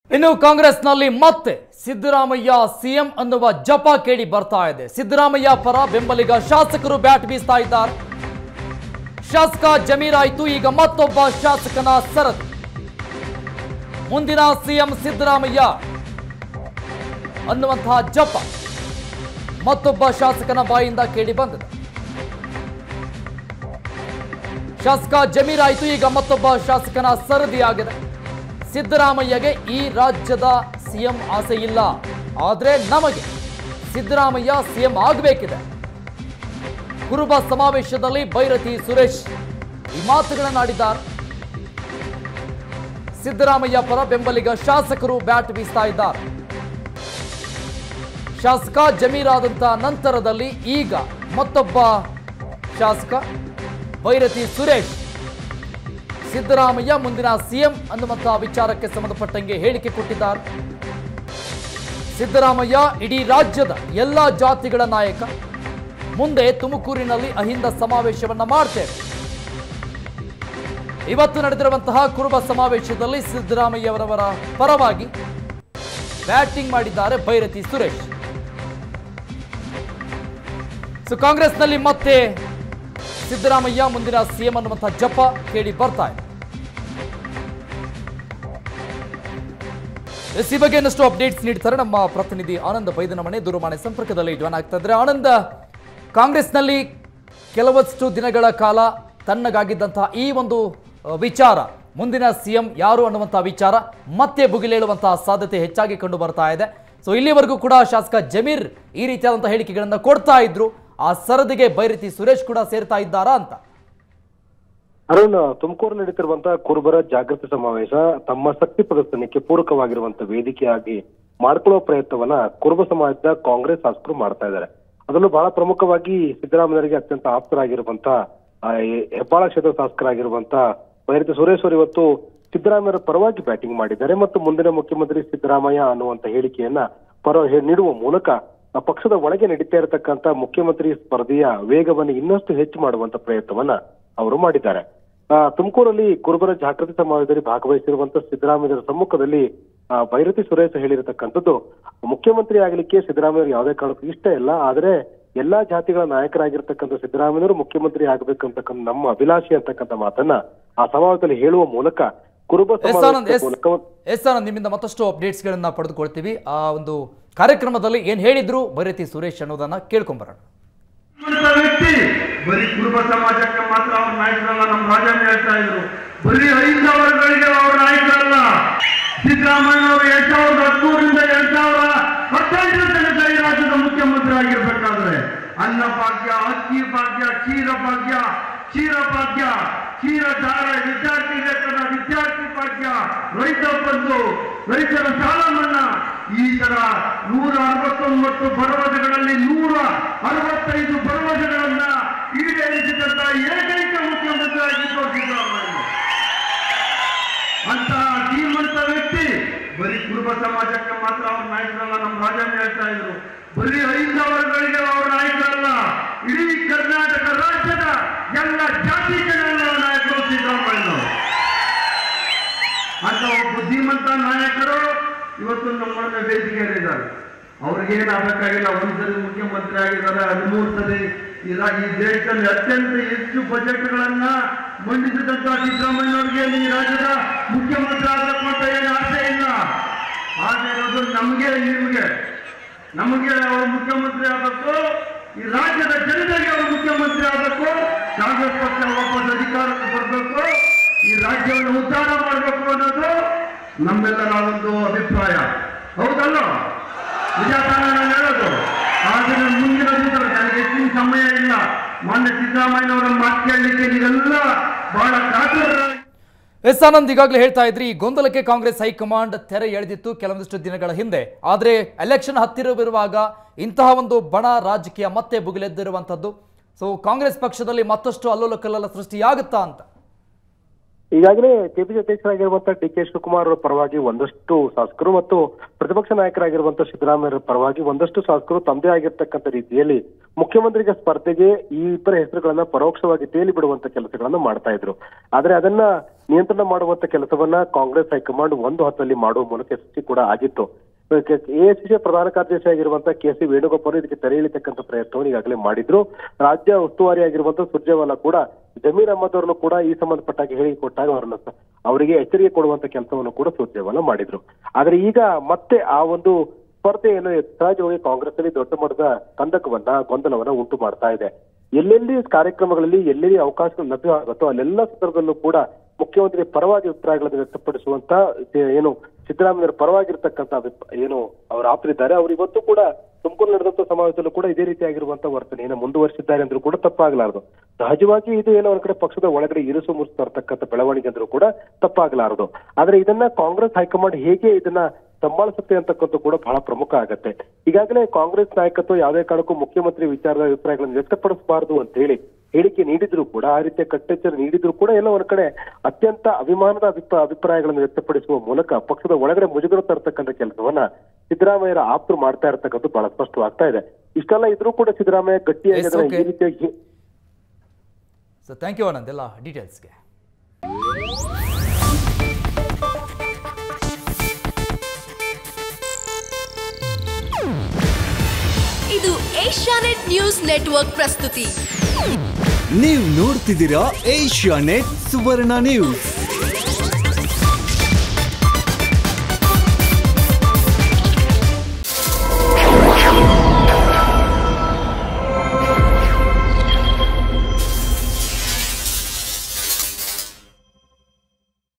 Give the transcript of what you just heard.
ಇನ್ನು ಕಾಂಗ್ರೆಸ್ನಲ್ಲಿ ಮತ್ತೆ ಸಿದ್ದರಾಮಯ್ಯ ಸಿಎಂ ಅನ್ನುವ ಜಪ ಕೇಳಿ ಬರ್ತಾ ಇದೆ ಸಿದ್ದರಾಮಯ್ಯ ಪರ ಬೆಂಬಲಿಗ ಶಾಸಕರು ಬ್ಯಾಟ್ ಬೀಸ್ತಾ ಇದ್ದಾರೆ ಶಾಸಕ ಜಮೀರ್ ಆಯ್ತು ಈಗ ಮತ್ತೊಬ್ಬ ಶಾಸಕನ ಸರದಿ ಮುಂದಿನ ಸಿಎಂ ಸಿದ್ದರಾಮಯ್ಯ ಅನ್ನುವಂತಹ ಜಪ ಮತ್ತೊಬ್ಬ ಶಾಸಕನ ಬಾಯಿಂದ ಕೇಳಿ ಬಂದಿದೆ ಶಾಸಕ ಜಮೀರ್ ಆಯ್ತು ಈಗ ಮತ್ತೊಬ್ಬ ಶಾಸಕನ ಸರದಿಯಾಗಿದೆ ಸಿದ್ದರಾಮಯ್ಯಗೆ ಈ ರಾಜ್ಯದ ಸಿಎಂ ಆಸೆ ಇಲ್ಲ ಆದರೆ ನಮಗೆ ಸಿದ್ದರಾಮಯ್ಯ ಸಿಎಂ ಆಗಬೇಕಿದೆ ಕುರುಬ ಸಮಾವೇಶದಲ್ಲಿ ಬೈರತಿ ಸುರೇಶ್ ಈ ಮಾತುಗಳನ್ನಾಡಿದ್ದಾರೆ ಸಿದ್ದರಾಮಯ್ಯ ಪರ ಬೆಂಬಲಿಗ ಶಾಸಕರು ಬ್ಯಾಟ್ ಬೀಸ್ತಾ ಇದ್ದಾರೆ ಶಾಸಕ ಜಮೀರಾದಂಥ ನಂತರದಲ್ಲಿ ಈಗ ಮತ್ತೊಬ್ಬ ಶಾಸಕ ಬೈರತಿ ಸುರೇಶ್ ಸಿದ್ದರಾಮಯ್ಯ ಮುಂದಿನ ಸಿಎಂ ಅನ್ನುವಂತಹ ವಿಚಾರಕ್ಕೆ ಸಂಬಂಧಪಟ್ಟಂಗೆ ಹೇಳಿಕೆ ಕೊಟ್ಟಿದ್ದಾರೆ ಸಿದ್ದರಾಮಯ್ಯ ಇಡೀ ರಾಜ್ಯದ ಎಲ್ಲ ಜಾತಿಗಳ ನಾಯಕ ಮುಂದೆ ತುಮಕೂರಿನಲ್ಲಿ ಅಹಿಂದ ಸಮಾವೇಶವನ್ನ ಮಾಡ್ತೇವೆ ಇವತ್ತು ನಡೆದಿರುವಂತಹ ಕುರುಬ ಸಮಾವೇಶದಲ್ಲಿ ಸಿದ್ದರಾಮಯ್ಯವರವರ ಪರವಾಗಿ ಬ್ಯಾಟಿಂಗ್ ಮಾಡಿದ್ದಾರೆ ಬೈರತಿ ಸುರೇಶ್ ಸೊ ಕಾಂಗ್ರೆಸ್ನಲ್ಲಿ ಮತ್ತೆ ಸಿದ್ದರಾಮಯ್ಯ ಮುಂದಿನ ಸಿಎಂ ಅನ್ನುವಂತಹ ಜಪ ಕೇಳಿ ಬರ್ತಾ ಇದೆ ಎಸ್ ಈ ಬಗ್ಗೆ ಇನ್ನಷ್ಟು ಅಪ್ಡೇಟ್ಸ್ ನೀಡ್ತಾರೆ ನಮ್ಮ ಪ್ರತಿನಿಧಿ ಆನಂದ್ ಬೈದನಮನೆ ದೂರವಾಣಿ ಸಂಪರ್ಕದಲ್ಲಿ ಜಾಯ್ನ್ ಆಗ್ತಾ ಇದ್ದಾರೆ ಆನಂದ್ ಕಾಂಗ್ರೆಸ್ನಲ್ಲಿ ಕೆಲವಷ್ಟು ದಿನಗಳ ಕಾಲ ತಣ್ಣಗಾಗಿದ್ದಂತಹ ಈ ಒಂದು ಅಹ್, ವಿಚಾರ ಮುಂದಿನ ಸಿಎಂ ಯಾರು ಅನ್ನುವಂತಹ ವಿಚಾರ ಮತ್ತೆ ಭುಗಿಲೇಳುವಂತಹ ಸಾಧ್ಯತೆ ಹೆಚ್ಚಾಗಿ ಕಂಡು ಬರ್ತಾ ಇದೆ ಸೊ ಇಲ್ಲಿವರೆಗೂ ಕೂಡ ಶಾಸಕ ಜಮೀರ್ ಈ ರೀತಿಯಾದಂತಹ ಹೇಳಿಕೆಗಳನ್ನು ಕೊಡ್ತಾ ಇದ್ರು ಆ ಸರದಿಗೆ ಬೈರತಿ ಸುರೇಶ್ ಕೂಡ ಸೇರ್ತಾ ಇದ್ದಾರಾ ಅಂತ ಅರುಣ್ ತುಮಕೂರು ನಡೀತಿರುವಂತಹ ಕುರುಬರ ಜಾಗೃತಿ ಸಮಾವೇಶ ತಮ್ಮ ಶಕ್ತಿ ಪ್ರದರ್ಶನಕ್ಕೆ ಪೂರಕವಾಗಿರುವಂತ ವೇದಿಕೆಯಾಗಿ ಮಾಡ್ಕೊಳ್ಳೋ ಪ್ರಯತ್ನವನ್ನ ಕುರುಬ ಸಮಾಜದ ಕಾಂಗ್ರೆಸ್ ಶಾಸಕರು ಮಾಡ್ತಾ ಇದ್ದಾರೆ ಅದರಲ್ಲೂ ಬಹಳ ಪ್ರಮುಖವಾಗಿ ಸಿದ್ದರಾಮಯ್ಯರಿಗೆ ಅತ್ಯಂತ ಆಪ್ತರಾಗಿರುವಂತ ಆ, ಹೆ- ಹೆಬ್ಬಾಳ ಕ್ಷೇತ್ರ ಶಾಸಕರಾಗಿರುವಂತ ಬೈರತಿ ಸುರೇಶ್ ಅವರು ಇವತ್ತು ಸಿದ್ದರಾಮಯ್ಯರ ಪರವಾಗಿ ಬ್ಯಾಟಿಂಗ್ ಮಾಡಿದ್ದಾರೆ ಮತ್ತು ಮುಂದಿನ ಮುಖ್ಯಮಂತ್ರಿ ಸಿದ್ದರಾಮಯ್ಯ ಅನ್ನುವಂತ ಹೇಳಿಕೆಯನ್ನ ಪರ ಹೇ- ನೀಡುವ ಮೂಲಕ ಆ ಪಕ್ಷದ ಒಳಗೆ ನಡೀತಾ ಇರತಕ್ಕಂತ ಮುಖ್ಯಮಂತ್ರಿ ಸ್ಪರ್ಧೆಯ ವೇಗವನ್ನು ಇನ್ನಷ್ಟು ಹೆಚ್ಚು ಮಾಡುವಂತ ಪ್ರಯತ್ನವನ್ನ ಅವರು ಮಾಡಿದ್ದಾರೆ ಆ, ತುಮಕೂರಲ್ಲಿ ಕುರುಬರ ಜಾಗೃತಿ ಸಮಾವೇಶದಲ್ಲಿ ಭಾಗವಹಿಸಿರುವಂತ ಸಿದ್ದರಾಮಯ್ಯರ ಸಮ್ಮುಖದಲ್ಲಿ ಆ, ಬೈರತಿ ಸುರೇಶ್ ಹೇಳಿರತಕ್ಕಂಥದ್ದು ಮುಖ್ಯಮಂತ್ರಿ ಆಗಲಿಕ್ಕೆ ಸಿದ್ದರಾಮಯ್ಯರು ಯಾವುದೇ ಕಾರಣಕ್ಕೂ ಇಷ್ಟ ಇಲ್ಲ ಆದ್ರೆ ಎಲ್ಲಾ ಜಾತಿಗಳ ನಾಯಕರಾಗಿರ್ತಕ್ಕಂಥ ಸಿದ್ದರಾಮಯ್ಯರು ಮುಖ್ಯಮಂತ್ರಿ ಆಗ್ಬೇಕಂತಕ್ಕಂಥ ನಮ್ಮ ಅಭಿಲಾಷೆ ಅಂತಕ್ಕಂಥ ಮಾತನ್ನ ಆ ಸಮಾವೇಶದಲ್ಲಿ ಹೇಳುವ ಮೂಲಕ ಕುರುಬ ಎಸ್ ಆನಂದ್ ಸಮಾವೇಶದ ಎಸ್ ಮೂಲಕ ಒಂದು- ಎಸ್ ಆನಂದ್ ನಿಮ್ಮಿಂದ ಮತ್ತಷ್ಟು ಅಪ್ಡೇಟ್ಸ್ ಗಳನ್ನ ಪಡೆದುಕೊಳ್ತೀವಿ ಆ ಒಂದು ಕಾರ್ಯಕ್ರಮದಲ್ಲಿ ಏನ್ ಹೇಳಿದ್ರು ಬೈರತಿ ಸುರೇಶ್ ಅನ್ನೋದನ್ನ ಕೇಳ್ಕೊಂಬರೋಣ ಅಂತ ವ್ಯಕ್ತಿ ಬರೀ ಕುರುಬ ಸಮಾಜಕ್ಕೆ ಮಾತ್ರ ಅವ್ರ ನಾಯಕರಲ್ಲ ನಮ್ಮ ರಾಜನ್ ಹೇಳ್ತಾ ಇದ್ರು ಬರೀ ಐದವರುಗಳಿಗೆ ಅವ್ರ ನಾಯಕರಲ್ಲ ಸಿದ್ದರಾಮಯ್ಯ ಅವರು ಎರಡ್ ಸಾವಿರದ ಹದಿಮೂರರಿಂದ ಎರಡ್ ಸಾವಿರ ಹದಿನೆಂಟರ ತನಕ ಈ ರಾಜ್ಯದ ಮುಖ್ಯಮಂತ್ರಿ ಆಗಿರ್ಬೇಕಾದ್ರೆ ಅನ್ನ ಭಾಗ್ಯ ಅಕ್ಕಿ ಭಾಗ್ಯ ಕ್ಷೀರ ಭಾಗ್ಯ ಕ್ಷೀರ ಭಾಗ್ಯ ಕ್ಷೀರ ಧಾರ ವಿದ್ಯಾರ್ಥಿ ವೇತನ ವಿದ್ಯಾರ್ಥಿ ಭಾಗ್ಯ ರೈತ ಬಂಧು ರೈತರ ಸಾಲ ಮನ್ನಾ ಈ ತರ ನೂರ ಅರವತ್ತೊಂಬತ್ತು ಭರವಸೆಗಳಲ್ಲಿ ನೂರ ಅರವತ್ತೈದು ಭರವಸೆಗಳನ್ನ ಈಡೇರಿಸಿದಂತ ಏಕೈಕ ಮುಖ್ಯಮಂತ್ರಿ ಆಗಿದ್ದು ಸಿದ್ದರಾಮಯ್ಯ ಅಂತ ಧೀಮಂತ ವ್ಯಕ್ತಿ ಬರೀ ಕುರುಬ ಸಮಾಜಕ್ಕೆ ಮಾತ್ರ ಅವ್ರ ನಾಯಕರಲ್ಲ ನಮ್ಮ ರಾಜನ್ ಹೇಳ್ತಾ ಇದ್ರು ಬರೀ ಐದವರುಗಳಿಗೆ ಅವ್ರ ನಾಯಕರಲ್ಲ ಇಡೀ ಕರ್ನಾಟಕ ರಾಜ್ಯದ ಎಲ್ಲ ಜಾತಿ ಜನಗಳ ನಾಯಕರು ಸಿದ್ದರಾಮಯ್ಯನವರು ಅಂತ ಒಬ್ಬ ಬುದ್ಧಿಮಂತ ನಾಯಕರು ಇವತ್ತು ನಮ್ಮ ನಡುವೆ ವೇದಿಕೆಯಲ್ಲಿದ್ದಾರೆ ಅವ್ರಿಗೇನಾಗಬೇಕಾಗಿಲ್ಲ ಒಂದ್ಸರಿ ಮುಖ್ಯಮಂತ್ರಿ ಆಗಿದ್ದಾರೆ ಹದಿಮೂರು ಸರಿ ಇದ- ಈ ದೇಶದಲ್ಲಿ ಅತ್ಯಂತ ಹೆಚ್ಚು ಬಜೆಟ್ಗಳನ್ನ ಮಂಡಿಸಿದಂತ ಸಿದ್ದರಾಮಯ್ಯವ್ರಿಗೆ ಈ ರಾಜ್ಯದ ಮುಖ್ಯಮಂತ್ರಿ ಆಗಬೇಕು ಅಂತ ಏನು ಆಸೆ ಇಲ್ಲ ಆಸೆ ಇರೋದು ನಮಗೆ ನಿಮಗೆ ನಮಗೆ ಅವರು ಮುಖ್ಯಮಂತ್ರಿ ಆಗಬೇಕು ಈ ರಾಜ್ಯದ ಜನತೆಗೆ ಅವರು ಮುಖ್ಯಮಂತ್ರಿ ಆಗಬೇಕು ಕಾಂಗ್ರೆಸ್ ಪಕ್ಷ ವಾಪಸ್ ಅಧಿಕಾರಕ್ಕೆ ಬರಬೇಕು ಈ ರಾಜ್ಯವನ್ನು ಉದ್ಧಾರ ಮಾಡಬೇಕು ಅನ್ನೋದು ನಮ್ಮೆಲ್ಲರ ಒಂದು ಅಭಿಪ್ರಾಯ ಹೌದಲ್ಲ ನಿಜ ತಾನೇ ನಾನು ಹೇಳೋದು ಆದರೆ ಮುಂದಿನ ದಿವಸ ನನಗೆ ಹೆಚ್ಚಿನ ಸಮಯ ಇಲ್ಲ ಮಾನ್ಯ ಸಿದ್ದರಾಮಯ್ಯನವರ ಮಾತು ಕೇಳಲಿಕ್ಕೆ ನೀವೆಲ್ಲ ಬಹಳ ಕಾತುರರಾಗಿ ಎಸ್ ಆನಂದ್ ಈಗಾಗಲೇ ಹೇಳ್ತಾ ಇದ್ರಿ ಈ ಗೊಂದಲಕ್ಕೆ ಕಾಂಗ್ರೆಸ್ ಹೈಕಮಾಂಡ್ ತೆರೆ ಎಳೆದಿತ್ತು ಕೆಲವೊಂದಿಷ್ಟು ದಿನಗಳ ಹಿಂದೆ ಆದರೆ ಎಲೆಕ್ಷನ್ ಹತ್ತಿರವಿರುವಾಗ ಇಂತಹ ಒಂದು ಬಣ ರಾಜಕೀಯ ಮತ್ತೆ ಭುಗಿಲೆದ್ದಿರುವಂಥದ್ದು ಸೊ ಕಾಂಗ್ರೆಸ್ ಪಕ್ಷದಲ್ಲಿ ಮತ್ತಷ್ಟು ಅಲ್ಲೋಲ ಕಲ್ಲೋಲ ಸೃಷ್ಟಿಯಾಗುತ್ತಾ ಅಂತ ಈಗಾಗಲೇ ಕೆಪಿಸಿ ಅಧ್ಯಕ್ಷರಾಗಿರುವಂತಹ ಡಿ ಕೆ ಶಿವಕುಮಾರ್ ಅವರ ಪರವಾಗಿ ಒಂದಷ್ಟು ಶಾಸಕರು ಮತ್ತು ಪ್ರತಿಪಕ್ಷ ನಾಯಕರಾಗಿರುವಂತಹ ಸಿದ್ದರಾಮಯ್ಯ ಪರವಾಗಿ ಒಂದಷ್ಟು ಶಾಸಕರು ತಮ್ಮದೇ ಆಗಿರ್ತಕ್ಕಂಥ ರೀತಿಯಲ್ಲಿ ಮುಖ್ಯಮಂತ್ರಿಗೆ ಸ್ಪರ್ಧೆಗೆ ಈ ಇಬ್ಬರ ಹೆಸರುಗಳನ್ನ ಪರೋಕ್ಷವಾಗಿ ತೇಲಿ ಬಿಡುವಂತ ಕೆಲಸಗಳನ್ನ ಮಾಡ್ತಾ ಇದ್ರು ಆದ್ರೆ ಅದನ್ನ ನಿಯಂತ್ರಣ ಮಾಡುವಂತ ಕೆಲಸವನ್ನ ಕಾಂಗ್ರೆಸ್ ಹೈಕಮಾಂಡ್ ಒಂದು ಹತ್ತಲ್ಲಿ ಮಾಡುವ ಮೂಲಕ ಯಶಸ್ವಿ ಕೂಡ ಆಗಿತ್ತು ಎಐಸಿಸಿ ಪ್ರಧಾನ ಕಾರ್ಯದರ್ಶಿ ಆಗಿರುವಂತಹ ಕೆ ಸಿ ವೇಣುಗೋಪಾಲ್ ಇದಕ್ಕೆ ತೆರೆ ಎಳಿತಕ್ಕಂಥ ಪ್ರಯತ್ನವನ್ನು ಈಗಾಗಲೇ ಮಾಡಿದ್ರು ರಾಜ್ಯ ಉಸ್ತುವಾರಿ ಆಗಿರುವಂತಹ ಸುರ್ಜೇವಾಲಾ ಕೂಡ ಜಮೀರ್ ಅಹಮದ್ ಅವರನ್ನು ಕೂಡ ಈ ಸಂಬಂಧಪಟ್ಟಾಗ ಹೇಳಿ ಕೊಟ್ಟಾಗ ಅವರನ್ನ ಸ- ಅವರಿಗೆ ಎಚ್ಚರಿಕೆ ಕೊಡುವಂತ ಕೆಲಸವನ್ನು ಕೂಡ ಸುರ್ಜೇವಾಲಾ ಮಾಡಿದ್ರು ಆದ್ರೆ ಈಗ ಮತ್ತೆ ಆ ಒಂದು ಸ್ಪರ್ಧೆಯನ್ನು ಸಹಜವಾಗಿ ಕಾಂಗ್ರೆಸ್ ಅಲ್ಲಿ ದೊಡ್ಡ ಮಟ್ಟದ ಕಂದಕವನ್ನ ಗೊಂದಲವನ್ನ ಉಂಟು ಮಾಡ್ತಾ ಇದೆ ಎಲ್ಲೆಲ್ಲಿ ಕಾರ್ಯಕ್ರಮಗಳಲ್ಲಿ ಎಲ್ಲೆಲ್ಲಿ ಅವಕಾಶಗಳು ಲಭ್ಯ ಆಗುತ್ತೋ ಅಲ್ಲೆಲ್ಲ ಸಂದರ್ಭದಲ್ಲೂ ಕೂಡ ಮುಖ್ಯಮಂತ್ರಿ ಪರವಾಗಿ ಅಭಿಪ್ರಾಯಗಳನ್ನು ವ್ಯಕ್ತಪಡಿಸುವಂತ ಇದು ಏನು ಸಿದ್ದರಾಮಯ್ಯರ ಪರವಾಗಿರ್ತಕ್ಕಂಥ ಅಭಿಪ್ರಾಯ ಏನು ಅವರು ಆಪ್ತರಿದ್ದಾರೆ ಅವರು ಇವತ್ತು ಕೂಡ ತುಮಕೂರು ನಡೆದಂತ ಸಮಾವೇಶದಲ್ಲೂ ಕೂಡ ಇದೇ ರೀತಿಯಾಗಿರುವಂತಹ ವರ್ತನೆಯನ್ನು ಮುಂದುವರಿಸಿದ್ದಾರೆ ಅಂದ್ರೂ ಕೂಡ ತಪ್ಪಾಗಲಾರದು ಸಹಜವಾಗಿ ಇದು ಏನೋ ಒಂದ್ ಕಡೆ ಪಕ್ಷದ ಒಳಗಡೆ ಇರಿಸು ಮುರಿಸು ತರ್ತಕ್ಕಂಥ ಬೆಳವಣಿಗೆ ಅಂದ್ರೂ ಕೂಡ ತಪ್ಪಾಗಲಾರದು ಆದ್ರೆ ಇದನ್ನ ಕಾಂಗ್ರೆಸ್ ಹೈಕಮಾಂಡ್ ಹೇಗೆ ಇದನ್ನ ಸಂಭಾಳಿಸುತ್ತೆ ಅಂತಕ್ಕಂಥ ಕೂಡ ಬಹಳ ಪ್ರಮುಖ ಆಗತ್ತೆ ಈಗಾಗಲೇ ಕಾಂಗ್ರೆಸ್ ನಾಯಕತ್ವ ಯಾವುದೇ ಕಾರಣಕ್ಕೂ ಮುಖ್ಯಮಂತ್ರಿ ವಿಚಾರದ ಅಭಿಪ್ರಾಯಗಳನ್ನು ವ್ಯಕ್ತಪಡಿಸಬಾರದು ಅಂತ ಹೇಳಿ ಹೇಳಿಕೆ ನೀಡಿದ್ರು ಕೂಡ ಆ ರೀತಿಯ ಕಟ್ಟೆಚ್ಚರ ನೀಡಿದ್ರು ಕೂಡ ಎಲ್ಲ ಒಂದ್ ಕಡೆ ಅತ್ಯಂತ ಅಭಿಮಾನದ ಅಭಿಪ್ರಾಯ ಅಭಿಪ್ರಾಯಗಳನ್ನು ವ್ಯಕ್ತಪಡಿಸುವ ಮೂಲಕ ಪಕ್ಷದ ಒಳಗಡೆ ಮುಜುಗರ ತರ್ತಕ್ಕಂಥ ಕೆಲಸವನ್ನ ಸಿದ್ದರಾಮಯ್ಯರ ಆಪ್ತರು ಮಾಡ್ತಾ ಇರತಕ್ಕಂಥದ್ದು ಬಹಳ ಸ್ಪಷ್ಟವಾಗ್ತಾ ಇದೆ ಇಷ್ಟೆಲ್ಲ ಇದ್ರೂ ಕೂಡ ಸಿದ್ದರಾಮಯ್ಯ ಗಟ್ಟಿಯಾಗಿ Yes, ಅದನ್ನ okay. ಈ ರೀತಿಯಾಗಿ ಸೊ ಥ್ಯಾಂಕ್ ಯು ಆನಂದ್ ಎಲ್ಲ ಡೀಟೇಲ್ಸ್ಗೆ ಇದು ಏಷ್ಯಾನೆಟ್ ನ್ಯೂಸ್ ನೆಟ್ವರ್ಕ್ ಪ್ರಸ್ತುತಿ ನೀವು ನೋಡ್ತಿದ್ದೀರಾ ಏಷ್ಯಾ ನೆಟ್ ಸುವರ್ಣ ನ್ಯೂಸ್